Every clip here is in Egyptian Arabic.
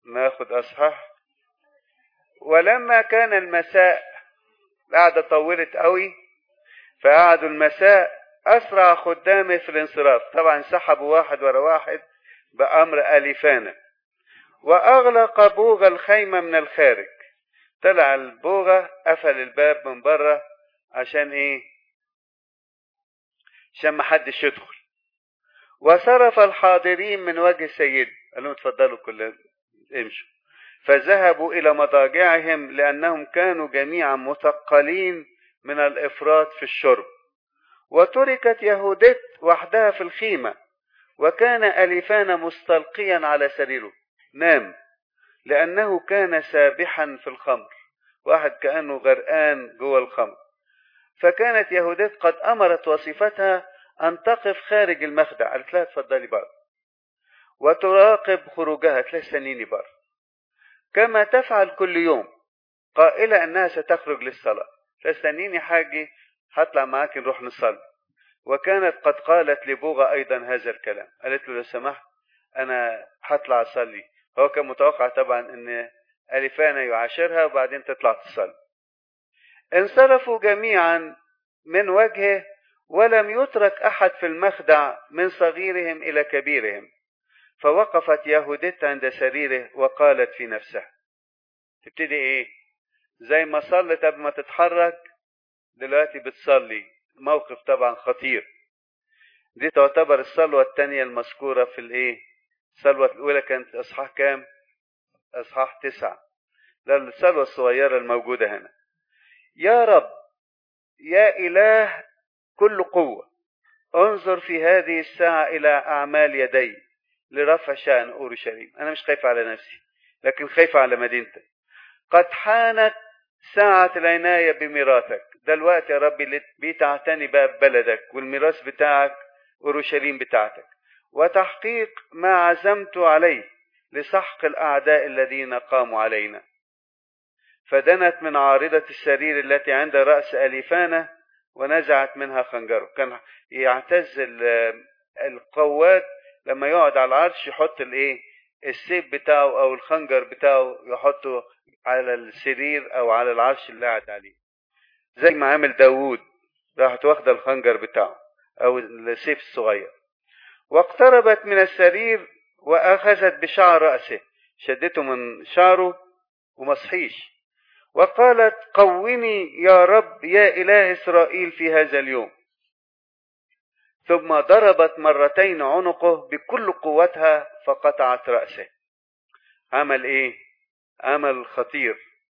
ناخد أصحاح ولما كان المساء قعدة طولت قوي فقعدوا المساء أسرع خدامه في الانصراف طبعا سحبوا واحد ورا واحد بأمر أليفانا وأغلق بوغ الخيمة من الخارج طلع البوغة قفل الباب من بره عشان ايه عشان ما حدش يدخل وصرف الحاضرين من وجه سيد قال لهم اتفضلوا كلهم امشوا فذهبوا الى مضاجعهم لانهم كانوا جميعا مثقلين من الافراط في الشرب وتركت يهودت وحدها في الخيمه وكان اليفان مستلقيا على سريره نام لانه كان سابحا في الخمر واحد كانه غرقان جوه الخمر فكانت يهودت قد امرت وصفتها ان تقف خارج المخدع قالت لها اتفضلي بره وتراقب خروجها تلاقي استنيني بره كما تفعل كل يوم قائلة أنها ستخرج للصلاة فاستنيني حاجي هطلع معاك نروح نصلي وكانت قد قالت لبوغا أيضا هذا الكلام قالت له لو سمحت أنا هطلع أصلي هو كان متوقع طبعا أن ألفانا يعاشرها وبعدين تطلع تصلي انصرفوا جميعا من وجهه ولم يترك أحد في المخدع من صغيرهم إلى كبيرهم فوقفت يهودت عند سريره وقالت في نفسها تبتدي ايه زي ما صلت قبل ما تتحرك دلوقتي بتصلي موقف طبعا خطير دي تعتبر الصلوة الثانية المذكورة في الايه الصلوة الأولى كانت أصحاح كام أصحاح تسعة ده الصلوة الصغيرة الموجودة هنا يا رب يا إله كل قوة انظر في هذه الساعة إلى أعمال يدي لرفع شأن أورشليم أنا مش خايف على نفسي لكن خايف على مدينتك قد حانت ساعة العناية بميراثك ده الوقت يا ربي اللي بتعتني بقى ببلدك والميراث بتاعك أورشليم بتاعتك وتحقيق ما عزمت عليه لسحق الأعداء الذين قاموا علينا فدنت من عارضة السرير التي عند رأس أليفانة ونزعت منها خنجره كان يعتز القواد لما يقعد على العرش يحط الايه السيف بتاعه او الخنجر بتاعه يحطه على السرير او على العرش اللي قاعد عليه زي ما عمل داوود راحت واخده الخنجر بتاعه او السيف الصغير واقتربت من السرير واخذت بشعر راسه شدته من شعره ومصحيش وقالت قوني يا رب يا اله اسرائيل في هذا اليوم ثم ضربت مرتين عنقه بكل قوتها فقطعت رأسه عمل ايه عمل خطير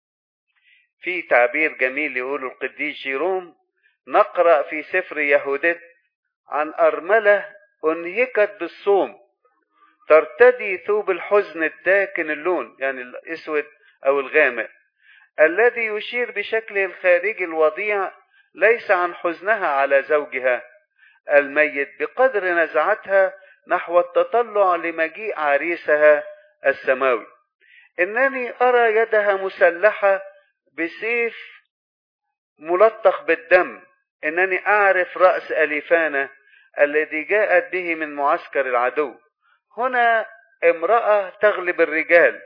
في تعبير جميل يقول القديس جيروم نقرأ في سفر يهودت عن أرملة أنهكت بالصوم ترتدي ثوب الحزن الداكن اللون يعني الأسود أو الغامق الذي يشير بشكله الخارجي الوضيع ليس عن حزنها على زوجها الميت بقدر نزعتها نحو التطلع لمجيء عريسها السماوي انني ارى يدها مسلحه بسيف ملطخ بالدم انني اعرف راس اليفانه الذي جاءت به من معسكر العدو هنا امراه تغلب الرجال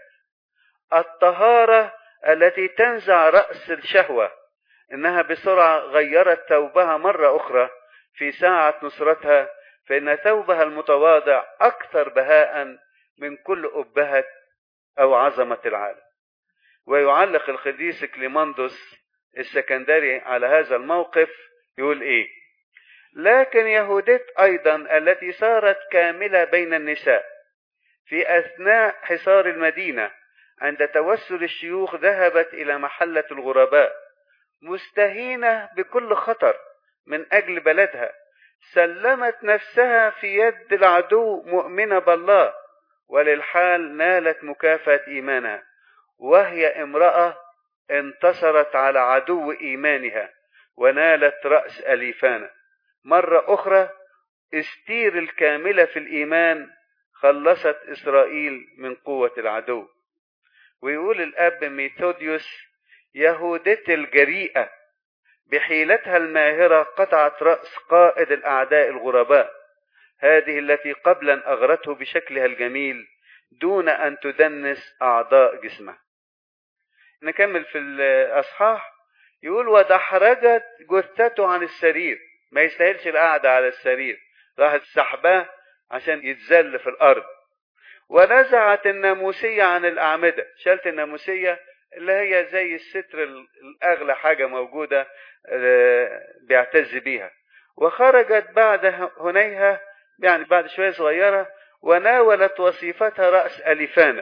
الطهاره التي تنزع راس الشهوه انها بسرعه غيرت ثوبها مره اخرى في ساعة نصرتها فإن ثوبها المتواضع أكثر بهاء من كل أبهة أو عظمة العالم ويعلق القديس كليماندوس السكندري على هذا الموقف يقول إيه لكن يهودت أيضا التي صارت كاملة بين النساء في أثناء حصار المدينة عند توسل الشيوخ ذهبت إلى محلة الغرباء مستهينة بكل خطر من أجل بلدها سلمت نفسها في يد العدو مؤمنة بالله وللحال نالت مكافأة إيمانها وهي امرأة انتصرت على عدو إيمانها ونالت رأس أليفانة مرة أخرى استير الكاملة في الإيمان خلصت إسرائيل من قوة العدو ويقول الأب ميثوديوس يهودة الجريئة بحيلتها الماهرة قطعت رأس قائد الأعداء الغرباء هذه التي قبلا أغرته بشكلها الجميل دون أن تدنس أعضاء جسمها نكمل في الأصحاح يقول ودحرجت جثته عن السرير ما يستاهلش القعدة على السرير راحت سحباه عشان يتذل في الأرض ونزعت الناموسية عن الأعمدة شالت الناموسية اللي هي زي الستر الأغلى حاجة موجودة بيعتز بيها وخرجت بعد هنيها يعني بعد شوية صغيرة وناولت وصيفتها رأس أليفانا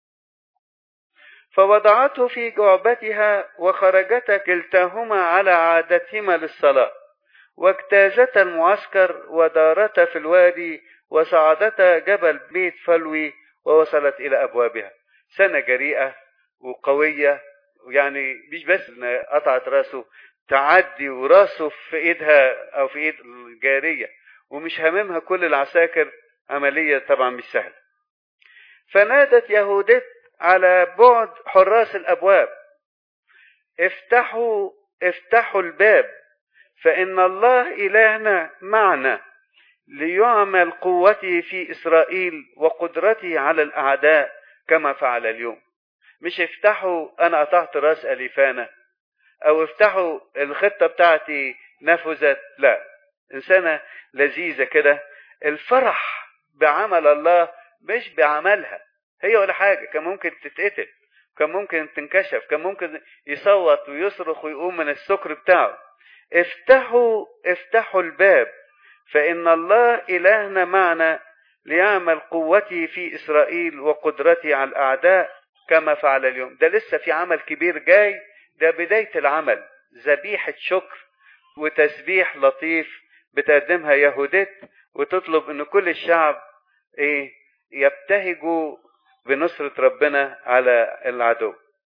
فوضعته في جعبتها وخرجتا كلتاهما على عادتهما للصلاة واجتازتا المعسكر ودارتا في الوادي وصعدتا جبل بيت فلوي ووصلت إلى أبوابها سنة جريئة وقوية يعني مش بس قطعت راسه تعدي وراسه في ايدها او في ايد الجارية ومش هاممها كل العساكر عملية طبعا مش سهلة فنادت يهودت على بعد حراس الابواب افتحوا افتحوا الباب فان الله الهنا معنا ليعمل قوته في اسرائيل وقدرته على الاعداء كما فعل اليوم مش افتحوا انا قطعت راس اليفانا او افتحوا الخطه بتاعتي نفذت لا انسانه لذيذه كده الفرح بعمل الله مش بعملها هي ولا حاجه كان ممكن تتقتل كان ممكن تنكشف كان ممكن يصوت ويصرخ ويقوم من السكر بتاعه افتحوا افتحوا الباب فان الله الهنا معنا ليعمل قوتي في اسرائيل وقدرتي على الاعداء كما فعل اليوم ده لسه في عمل كبير جاي ده بداية العمل ذبيحة شكر وتسبيح لطيف بتقدمها يهودت وتطلب ان كل الشعب ايه يبتهجوا بنصرة ربنا على العدو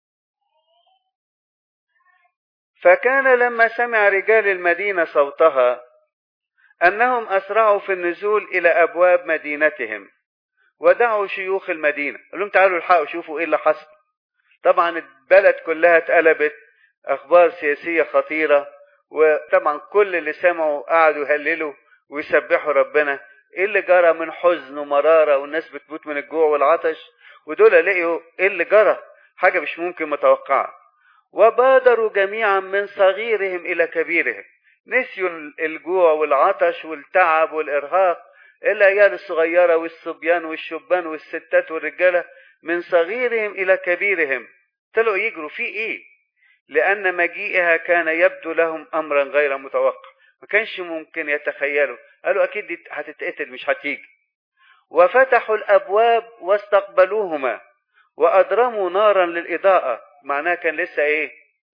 فكان لما سمع رجال المدينة صوتها أنهم أسرعوا في النزول إلى أبواب مدينتهم ودعوا شيوخ المدينة قال لهم تعالوا الحقوا شوفوا إيه اللي حصل طبعا البلد كلها اتقلبت أخبار سياسية خطيرة وطبعا كل اللي سمعوا قعدوا يهللوا ويسبحوا ربنا ايه اللي جرى من حزن ومرارة والناس بتموت من الجوع والعطش ودول لقيوا ايه اللي جرى حاجة مش ممكن متوقعة وبادروا جميعا من صغيرهم إلى كبيرهم نسيوا الجوع والعطش والتعب والإرهاق العيال الصغيرة والصبيان والشبان والستات والرجالة من صغيرهم إلى كبيرهم طلعوا يجروا في إيه لأن مجيئها كان يبدو لهم أمرا غير متوقع ما كانش ممكن يتخيلوا قالوا أكيد دي هتتقتل مش هتيجي وفتحوا الأبواب واستقبلوهما وأضرموا نارا للإضاءة معناها كان لسه إيه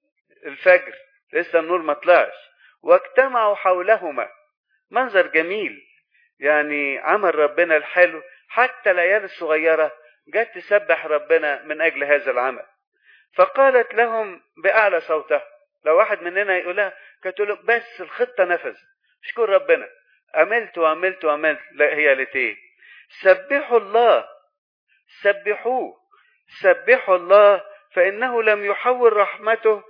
الفجر لسه النور ما طلعش واجتمعوا حولهما منظر جميل يعني عمل ربنا الحلو حتى العيال الصغيرة جت تسبح ربنا من أجل هذا العمل فقالت لهم بأعلى صوتها لو واحد مننا يقولها كانت تقول بس الخطة نفذ اشكر ربنا عملت وعملت وعملت لا هي قالت ايه سبحوا الله سبحوه سبحوا الله فإنه لم يحول رحمته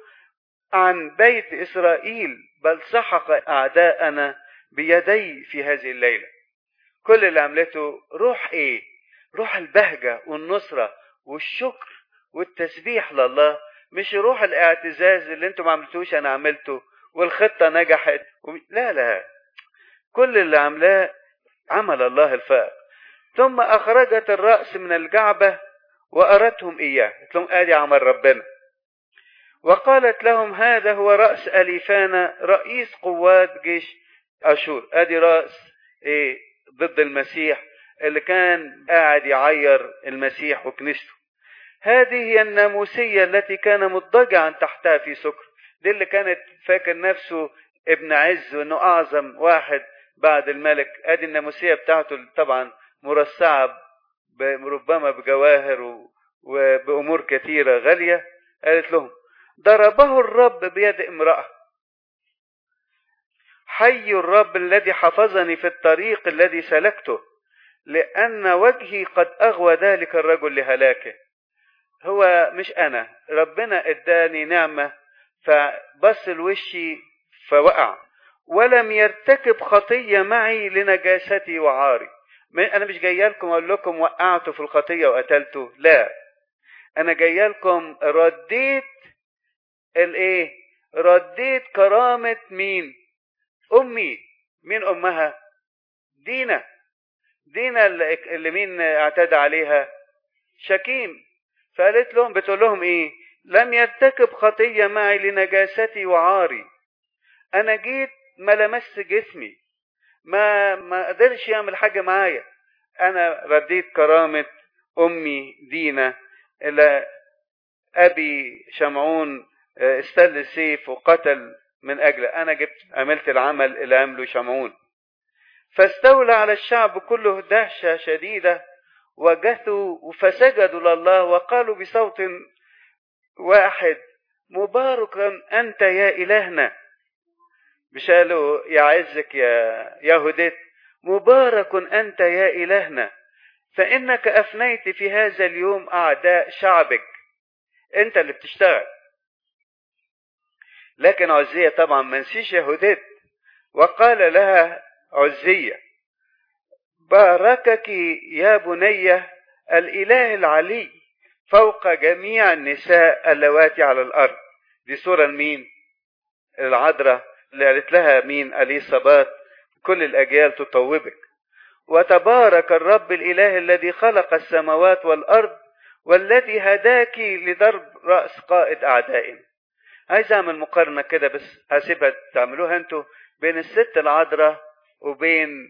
عن بيت إسرائيل بل سحق أعداءنا بيدي في هذه الليلة كل اللي عملته روح ايه روح البهجة والنصرة والشكر والتسبيح لله مش روح الاعتزاز اللي انتم ما عملتوش انا عملته والخطة نجحت لا لا كل اللي عملاه عمل الله الفائق ثم اخرجت الرأس من الجعبة وارتهم اياه قلت لهم ادي عمل ربنا وقالت لهم هذا هو رأس أليفانا رئيس قوات جيش أشور ادي رأس ايه ضد المسيح اللي كان قاعد يعير المسيح وكنيسته هذه هي الناموسية التي كان مضطجعا تحتها في سكر دي اللي كانت فاكر نفسه ابن عز وانه اعظم واحد بعد الملك ادي الناموسية بتاعته طبعا مرصعة ربما بجواهر وبأمور كثيرة غالية قالت لهم ضربه الرب بيد امرأة حي الرب الذي حفظني في الطريق الذي سلكته لأن وجهي قد أغوى ذلك الرجل لهلاكه هو مش أنا ربنا إداني نعمة فبص الوشي فوقع ولم يرتكب خطية معي لنجاستي وعاري انا مش جاي لكم اقول لكم وقعتوا في الخطيه وقتلتوا لا انا جاي لكم رديت الايه رديت كرامه مين امي مين امها دينا دينا اللي مين اعتدى عليها شكيم فقالت لهم بتقول لهم ايه لم يرتكب خطيه معي لنجاستي وعاري انا جيت ما لمس جسمي ما ما قدرش يعمل حاجه معايا انا رديت كرامه امي دينا الى ابي شمعون استل السيف وقتل من اجله انا جبت عملت العمل اللي عمله شمعون فاستولى على الشعب كله دهشه شديده وجثوا فسجدوا لله وقالوا بصوت واحد مباركا انت يا الهنا مش قالوا يعزك يا يهودت مبارك انت يا الهنا فانك افنيت في هذا اليوم اعداء شعبك انت اللي بتشتغل لكن عزية طبعا ما نسيش يهودت وقال لها عزية باركك يا بني الاله العلي فوق جميع النساء اللواتي على الارض دي صورة لمين العذراء اللي قالت لها مين اليصابات كل الاجيال تطوبك وتبارك الرب الاله الذي خلق السماوات والارض والذي هداك لضرب راس قائد اعدائنا عايز اعمل مقارنه كده بس هسيبها تعملوها انتوا بين الست العذراء وبين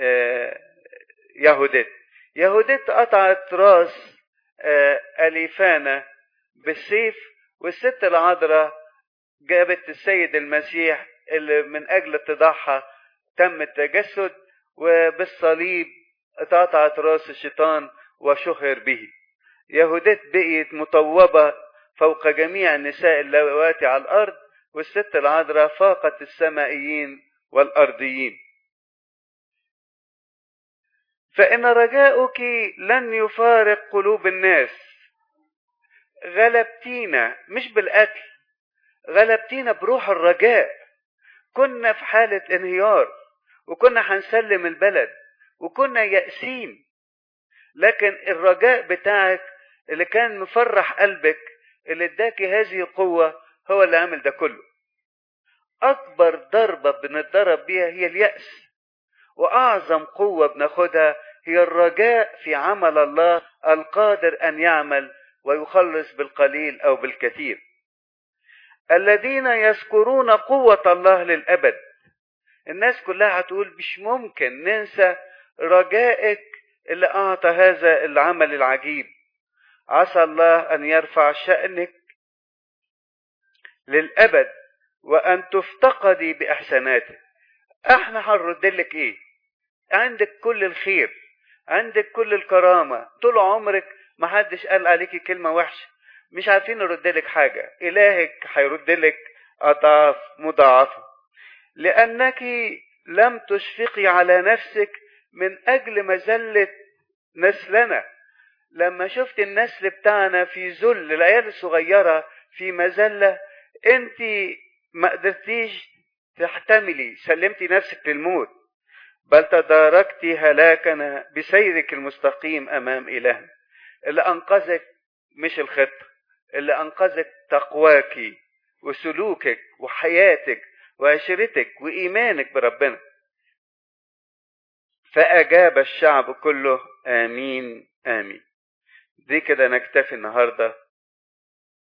يهودت يهودت قطعت راس اليفانا بالسيف والست العذراء جابت السيد المسيح اللي من اجل اتضاعها تم التجسد وبالصليب اتقطعت راس الشيطان وشهر به يهودت بقيت مطوبة فوق جميع النساء اللواتي على الأرض والست العذراء فاقت السمائيين والأرضيين فإن رجاؤك لن يفارق قلوب الناس غلبتينا مش بالقتل غلبتينا بروح الرجاء كنا في حالة انهيار وكنا هنسلم البلد وكنا يأسين لكن الرجاء بتاعك اللي كان مفرح قلبك اللي اداكي هذه القوة هو اللي عمل ده كله أكبر ضربة بنتضرب بيها هي اليأس وأعظم قوة بناخدها هي الرجاء في عمل الله القادر أن يعمل ويخلص بالقليل أو بالكثير الذين يذكرون قوة الله للأبد الناس كلها هتقول مش ممكن ننسى رجائك اللي أعطى هذا العمل العجيب عسى الله أن يرفع شأنك للأبد وأن تفتقدي بإحساناته احنا هنرد لك ايه عندك كل الخير عندك كل الكرامة طول عمرك ما حدش قال عليكي كلمة وحشة مش عارفين نرد لك حاجة إلهك هيرد لك أضعاف مضاعفة لأنك لم تشفقي على نفسك من أجل مذلة نسلنا لما شفت النسل بتاعنا في ذل العيال الصغيرة في مذلة انت ما قدرتيش تحتملي سلمتي نفسك للموت بل تداركت هلاكنا بسيرك المستقيم امام الهنا اللي انقذك مش الخطه اللي انقذك تقواك وسلوكك وحياتك وعشرتك وايمانك بربنا فاجاب الشعب كله امين امين دي كده نكتفي النهارده